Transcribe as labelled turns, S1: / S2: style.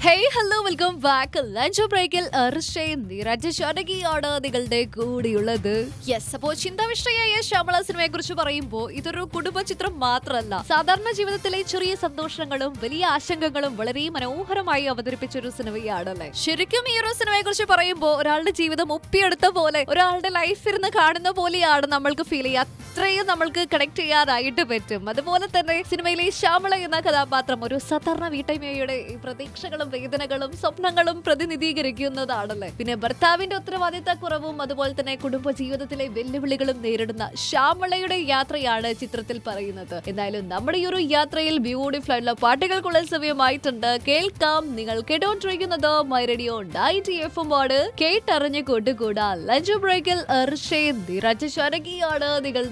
S1: hey hello welcome back lunch ബ്രേക്കിൽ നിരജശാനകിയാണ് നിങ്ങളുടെ കൂടെയുള്ളത് യെസ് അപ്പോ ചിന്താവിഷയായ ശ്യാമള സിനിമയെ കുറിച്ച് പറയുമ്പോൾ ഇതൊരു കുടുംബ ചിത്രം മാത്രമല്ല സാധാരണ ജീവിതത്തിലെ ചെറിയ സന്തോഷങ്ങളും വലിയ ആശങ്കകളും വളരെ മനോഹരമായി അവതരിപ്പിച്ച ഒരു സിനിമയാണല്ലേ ശരിക്കും ഈ ഒരു സിനിമയെ കുറിച്ച് പറയുമ്പോൾ ഒരാളുടെ ജീവിതം ഒപ്പിയെടുത്ത പോലെ ഒരാളുടെ ലൈഫ് ഇരുന്ന് കാണുന്ന പോലെയാണ് നമ്മൾക്ക് ഫീൽ ചെയ്യുക അത്രയും നമ്മൾക്ക് കണക്ട് ചെയ്യാനായിട്ട് പറ്റും അതുപോലെ തന്നെ സിനിമയിലെ ശ്യാമള എന്ന കഥാപാത്രം ഒരു സാധാരണ വീട്ടമ്മയുടെ ഈ പ്രതീക്ഷകളും വേദനകളും സ്വപ്നങ്ങളും പ്രതിനിധീകരിക്കുന്നതാണല്ലേ പിന്നെ ഭർത്താവിന്റെ ഉത്തരവാദിത്ത കുറവും അതുപോലെ തന്നെ കുടുംബ ജീവിതത്തിലെ വെല്ലുവിളികളും നേരിടുന്ന ശ്യാമളയുടെ യാത്രയാണ് ചിത്രത്തിൽ പറയുന്നത് എന്തായാലും നമ്മുടെ ഈ ഒരു യാത്രയിൽ ബ്യൂട്ടിഫുൾ ആയിട്ടുള്ള പാട്ടുകൾക്കുള്ള സമയമായിട്ടുണ്ട് കേൾക്കാം നിങ്ങൾ കേട്ടോണ്ടിരിക്കുന്നത് മൈ റേഡിയോ ഡൈറ്റി എഫ് ആണ് കേട്ടറിഞ്ഞ് കൂട്ടുകൂടാ ലഞ്ച് ബ്രേക്കിൽ നിരജശാനകിയാണ് നിങ്ങൾ